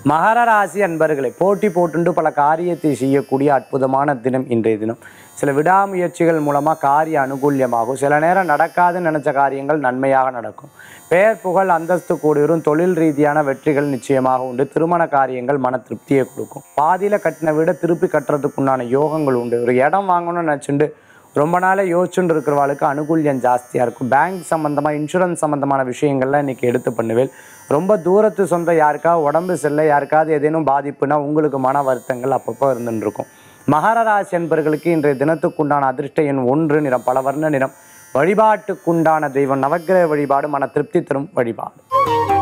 மகர ராசி அன்பர்களை போட்டி போட்டுண்டு பல காரியத்தை செய்யக்கூடிய அற்புதமான தினம் இன்றைய தினம் சில விடாமுயற்சிகள் மூலமாக காரிய அனுகூல்யமாகும் சில நேரம் நடக்காதுன்னு நினச்ச காரியங்கள் நன்மையாக நடக்கும் பெயர் புகழ் அந்தஸ்து கூடிவரும் தொழில் ரீதியான வெற்றிகள் நிச்சயமாக உண்டு திருமண காரியங்கள் மன திருப்தியை கொடுக்கும் பாதியில் கட்டின விட திருப்பி கட்டுறதுக்குண்டான யோகங்கள் உண்டு ஒரு இடம் வாங்கணும்னு நினச்சிண்டு ரொம்ப நாளே யோசிச்சுட்டு இருக்கிறவாளுக்கு அனுகூல்யம் ஜாஸ்தியாக இருக்கும் பேங்க் சம்மந்தமாக இன்சூரன்ஸ் சம்மந்தமான விஷயங்கள்லாம் இன்றைக்கி எடுத்து பண்ணுவேன் ரொம்ப தூரத்து சொந்த யாருக்காவது உடம்பு சரியில்லை யாருக்காவது ஏதேனும் பாதிப்புனா உங்களுக்கு மன வருத்தங்கள் அப்பப்போ இருந்துட்டு இருக்கும் மகர ராசி என்பர்களுக்கு இன்றைய தினத்துக்குண்டான அதிர்ஷ்ட எண் ஒன்று நிறம் பல வர்ண நிறம் வழிபாட்டுக்குண்டான தெய்வம் நவக்கிரக வழிபாடு மன திருப்தி தரும் வழிபாடு